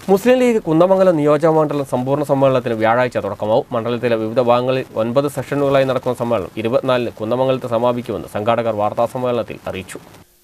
മുസ്ലിം league Kunnamangalam നിയോജക മണ്ഡലം സമ്പൂർണ്ണ സമ്മേളനത്തിന് വ്യാഴാഴ്ച തുടക്കമാവും മണ്ഡലത്തിലെ വിവിധ ഭാഗങ്ങളിൽ ഒൻപത് സെഷനുകളായി നടക്കുന്ന സമ്മേളനം ഇരുപത്തിനാലിന് കുന്നമംഗലത്ത് സമാപിക്കുമെന്ന് സംഘാടകർ വാർത്താസമ്മേളനത്തിൽ അറിയിച്ചു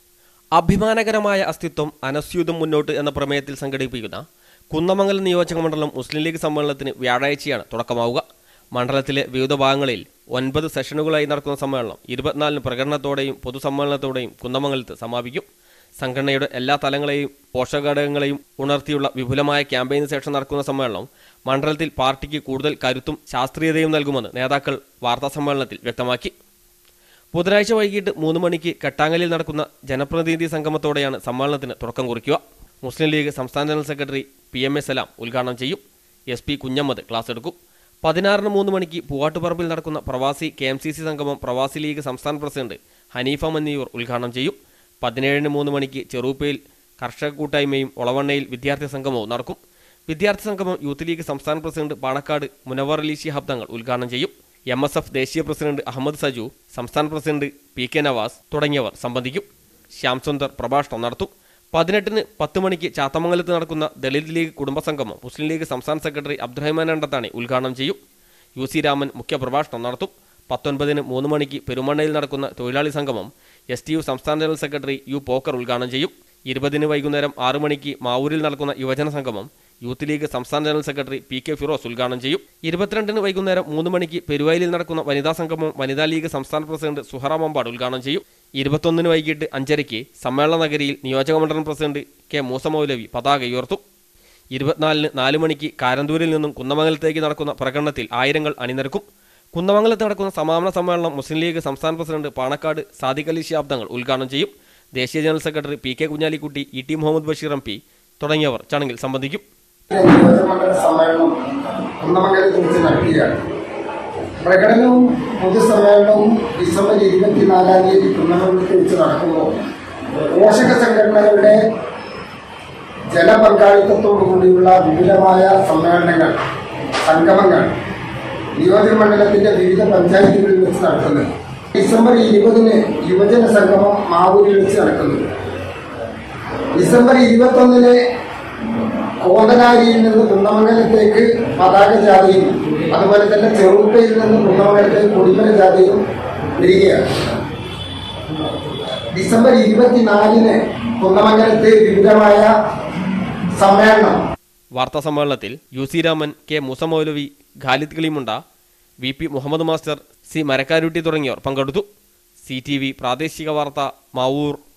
അഭിമാനകരമായ അസ്തിത്വം അനസ്യൂതം മുന്നോട്ട് എന്ന പ്രമേയത്തിൽ സംഘടിപ്പിക്കുന്ന കുന്നമംഗലം നിയോജക മണ്ഡലം മുസ്ലിം ലീഗ് സമ്മേളനത്തിന് വ്യാഴാഴ്ചയാണ് തുടക്കമാവുക മണ്ഡലത്തിലെ വിവിധ ഭാഗങ്ങളിൽ ഒൻപത് സെഷനുകളായി നടക്കുന്ന സമ്മേളനം ഇരുപത്തിനാലിന് പ്രകടനത്തോടെയും പൊതുസമ്മേളനത്തോടെയും കുന്നമംഗലത്ത് സമാപിക്കും സംഘടനയുടെ എല്ലാ തലങ്ങളെയും പോഷകഘടകങ്ങളെയും ഉണർത്തിയുള്ള വിപുലമായ ക്യാമ്പയിന് ശേഷം നടക്കുന്ന സമ്മേളനം മണ്ഡലത്തിൽ പാർട്ടിക്ക് കൂടുതൽ കരുത്തും ശാസ്ത്രീയതയും നൽകുമെന്ന് നേതാക്കൾ വാർത്താസമ്മേളനത്തിൽ വ്യക്തമാക്കി ബുധനാഴ്ച വൈകിട്ട് മൂന്ന് മണിക്ക് കെട്ടാങ്ങലിൽ നടക്കുന്ന ജനപ്രതിനിധി സംഗമത്തോടെയാണ് സമ്മേളനത്തിന് തുടക്കം കുറിക്കുക മുസ്ലിം ലീഗ് സംസ്ഥാന general secretary P M A Salam ഉദ്ഘാടനം ചെയ്യും എസ് പി കുഞ്ഞമ്മദ് ക്ലാസ് എടുക്കും പതിനാറിന് മൂന്ന് മണിക്ക് പൂവാട്ടുപറമ്പിൽ നടക്കുന്ന പ്രവാസി കെ എം സി സി സംഗമം പ്രവാസി ലീഗ് സംസ്ഥാന പ്രസിഡന്റ് ഹനീഫ മന്നിയൂർ ഉദ്ഘാടനം ചെയ്യും പതിനേഴിന് മൂന്ന് മണിക്ക് ചെറുപ്പയിൽ കർഷക കൂട്ടായ്മയും ഒളവണ്ണയിൽ വിദ്യാർത്ഥി സംഗമവും നടക്കും വിദ്യാർത്ഥി സംഗമം യൂത്ത് ലീഗ് സംസ്ഥാന പ്രസിഡന്റ് പാണക്കാട് മുനവർ അലി ശിഹാബ് തങ്ങൾ ഉദ്ഘാടനം ചെയ്യും എം എസ് എഫ് ദേശീയ പ്രസിഡന്റ് അഹമ്മദ് സജു സംസ്ഥാന പ്രസിഡന്റ് പി കെ നവാസ് തുടങ്ങിയവർ സംബന്ധിക്കും ശ്യാം സുന്ദർ പ്രഭാഷണം നടത്തും പതിനെട്ടിന് പത്ത് മണിക്ക് ചാത്തമംഗലത്ത് നടക്കുന്ന ദളിത് ലീഗ് കുടുംബസംഗമം മുസ്ലിം ലീഗ് സംസ്ഥാന സെക്രട്ടറി അബ്ദുറഹ്മാൻ അണ്ടത്താണി ഉദ്ഘാടനം ചെയ്യും യു സി രാമൻ മുഖ്യപ്രഭാഷണം നടത്തും പത്തൊൻപതിന് മൂന്ന് മണിക്ക് പെരുമണ്ണയിൽ നടക്കുന്ന തൊഴിലാളി സംഗമം എസ് ടി യു സംസ്ഥാന ജനറൽ സെക്രട്ടറി യു പോക്കർ ഉദ്ഘാടനം ചെയ്യും ഇരുപതിന് വൈകുന്നേരം ആറ് മണിക്ക് മാവൂരിൽ നടക്കുന്ന യുവജന സംഗമം യൂത്ത് ലീഗ് സംസ്ഥാന general secretary P K Firos ഉദ്ഘാടനം ചെയ്യും ഇരുപത്തിരണ്ടിന് വൈകുന്നേരം മൂന്ന് മണിക്ക് പെരുവയലിൽ നടക്കുന്ന വനിതാ സംഗമം വനിതാ ലീഗ് സംസ്ഥാന പ്രസിഡന്റ് സുഹറ മമ്പാട് ഉദ്ഘാടനം ചെയ്യും ഇരുപത്തൊന്നിന് വൈകിട്ട് അഞ്ചരയ്ക്ക് സമ്മേളന നഗരിയിൽ നിയോജക മണ്ഡലം പ്രസിഡന്റ് കെ മൂസ മൗലവി പതാക ഉയർത്തും ഇരുപത്തിനാലിന് നാല് മണിക്ക് കാരന്തൂരിൽ നിന്നും കുന്നമംഗലത്തേക്ക് നടക്കുന്ന പ്രകടനത്തിൽ ആയിരങ്ങൾ അണിനിരക്കും കുന്നമംഗലത്ത് നടക്കുന്ന സമാപന സമ്മേളനം മുസ്ലിം ലീഗ് സംസ്ഥാന പ്രസിഡന്റ് പാണക്കാട് സാദിഖ് അലി ശിഹാബ് തങ്ങൾ ഉദ്ഘാടനം ചെയ്യും ദേശീയ general secretary P K Kunhalikutty E T Muhammad Basheer M P തുടങ്ങിയവർ ചടങ്ങിൽ സംബന്ധിക്കും നിയോജകമണ്ഡല സമ്മേളനം കുന്നമംഗലത്ത് വെച്ച് നടക്കുകയാണ് പ്രകടനവും പൊതുസമ്മേളനവും ഡിസംബർ ഇരുപത്തിനാലാം തീയതി കുന്നമംഗലത്ത് വെച്ച് നടക്കുമ്പോൾ പോഷക സംഘടനകളുടെ ജനപങ്കാളിത്തത്തോടുകൂടിയുള്ള വിപുലമായ സമ്മേളനങ്ങൾ സംഗമങ്ങൾ നിയോജകമണ്ഡലത്തിന്റെ വിവിധ പഞ്ചായത്തുകളിൽ വെച്ച് നടത്തുന്നത് ഡിസംബർ ഇരുപതിന് യുവജന സംഗമം മാവൂരിൽ വെച്ച് നടക്കുന്നത് ഡിസംബർ ഇരുപത്തൊന്നിന് കോന്തനാരിയിൽ നിന്ന് കുന്നമംഗലത്തേക്ക് പതാക ജാഥയും അതുപോലെ തന്നെ ചെറുപ്പയിൽ നിന്ന് കുന്നമംഗലത്തേക്ക് കൊടിമല ജാഥയും വരികയാണ് ഡിസംബർ ഇരുപത്തിനാലിന് കുന്നമംഗലത്ത് വിപുലമായ സമ്മേളനം വാർത്താ സമ്മേളനത്തിൽ U C Raman K Moosa Maulavi Khalid Kilimunda V P Muhammad master C Marakkarutty തുടങ്ങിയവർ പങ്കെടുത്തു സി ടി വി പ്രാദേശിക വാർത്ത മാവൂർ